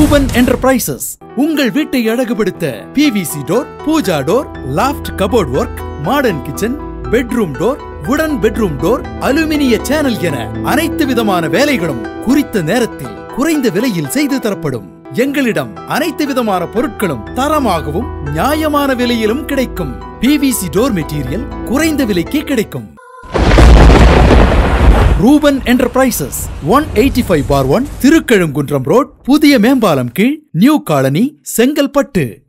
Ruban enterprises உங்கள் வீட்டை அழகுபடுத்த PVC door pooja door loft cupboard work modern kitchen bedroom door வுடன் பெட்ரூம் டோர் அலுமினிய சேனல் என அனைத்து விதமான வேலைகளும் குறித்த நேரத்தில் குறைந்த விலையில் செய்து தரப்படும் எங்களிடம் அனைத்து விதமான பொருட்களும் தரமாகவும் நியாயமான விலையிலும் கிடைக்கும் பிவிசி டோர் மெட்டீரியல் குறைந்த விலைக்கு கிடைக்கும் Ruban enterprises one eighty five bar one Thirukalukundram road புதிய மேம்பாலம் கீழ் நியூ காலனி செங்கல்பட்டு